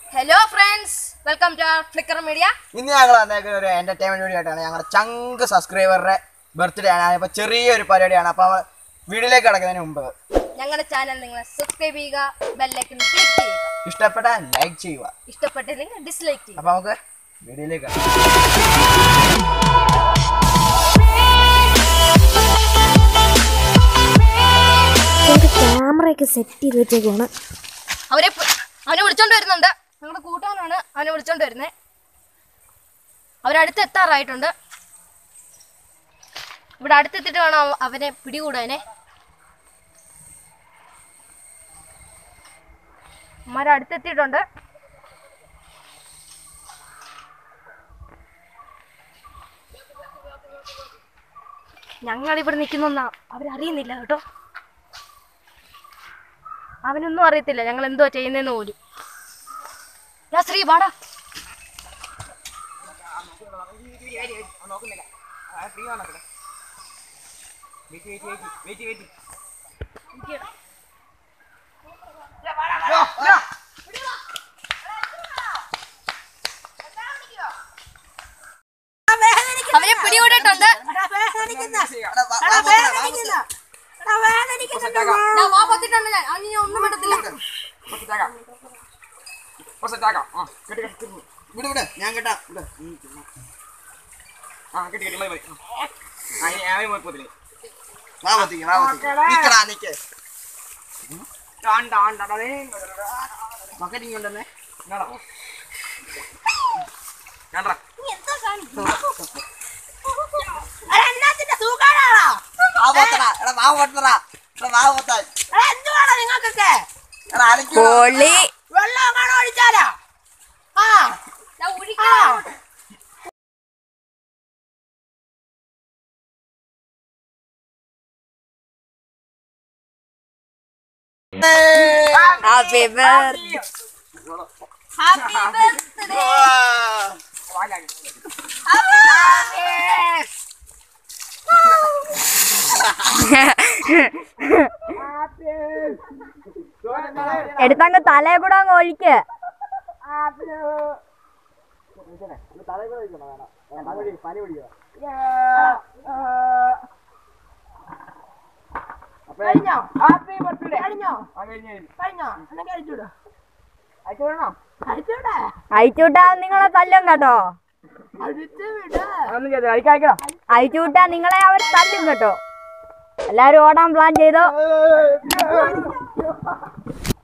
Hello friends welcome to Flicker media ഇന്ന് ഞങ്ങൾ വന്നേക്കുന്ന ഒരു എന്റർടൈൻമെന്റ് വീഡിയോ ആയിട്ടാണ് ഞങ്ങളുടെ ചങ്ക് സബ്സ്ക്രൈബറുടെ ബർത്ത്ഡേ ആണ് അപ്പോൾ ചെറിയൊരു പരിപാടിയാണ് അപ്പോൾ വീഡിയോയിലേക്ക് കിടക്കുന്നതിന് മുമ്പ് ഞങ്ങളുടെ ചാനൽ നിങ്ങൾ സബ്സ്ക്രൈബ് ചെയ്യുക ബെല്ലൈക്കൺ ക്ലിക്ക് ചെയ്യുക ഇഷ്ടപ്പെട്ട ലൈക്ക് ചെയ്യുക ഇഷ്ടപ്പെട്ടില്ലെങ്കിൽ ഡിസ്ലൈക്ക് ചെയ്യുക അപ്പോൾ നമുക്ക് വീഡിയോയിലേക്ക് കിടക്കാം ക്യാമറയൊക്കെ സെറ്റ് ചെയ്ത് വെച്ചേക്കാണ് അവരെ പ- അവനെ വിളിച്ചോണ്ട് വരുന്നുണ്ട് ഞങ്ങളുടെ കൂട്ടാനാണ് അവനെ വിളിച്ചോണ്ട് വരുന്നത് അവരടുത്ത് എത്താറായിട്ടുണ്ട് ഇവിടെ അടുത്തെത്തിട്ട് വേണം അവ- അവനെ പിടികൂടാനെ അമ്മമാരെ അടുത്തെത്തിയിട്ടുണ്ട് ഞങ്ങൾ ഇവിടെ നിൽക്കുന്ന അവരറിയുന്നില്ല കേട്ടോ അവനൊന്നും അറിയത്തില്ല ഞങ്ങൾ എന്തോ ചെയ്യുന്നതെന്ന് പോലും ഞാൻ ശ്രീ വാടാ അവനെ പിടികൂടിയിട്ടുണ്ട് ഞാൻ വാ പൊത്തിട്ടുണ്ട് ഞാൻ അവന് ഞാൻ ഒന്നും വിടത്തില്ല വിട് വിട് ഞാൻ കേട്ടാ വിട്. വാ പൊത്തിക്ക്, വാ പൊത്തിക്ക്. നിക്കടാ, നിക്ക്. ബക്കറ്റ് ഇങ്ങോട്ടന്നെ. വാ പൊത്തടാ, എടാ വാ പൊത്തടാ. എടാ വാ പൊത്താൻ. എടാ അലക്കിയോ? ഞാൻ ഒഴിക്കാം ഹാപ്പി ബർത്ത്ഡേ ഹാപ്പി ബർത്ത്ഡേ എടുത്തങ്ങ് തലേ കൂടെ അങ്ങ് ഒഴിക്ക് അയച്ചുവിട്ടാ നിങ്ങളെ തല്ലും കേട്ടോ അയച്ചുവിട്ടാ നിങ്ങളെ അവർ തല്ലും കേട്ടോ എല്ലാരും ഓടാൻ പ്ലാൻ ചെയ്തോ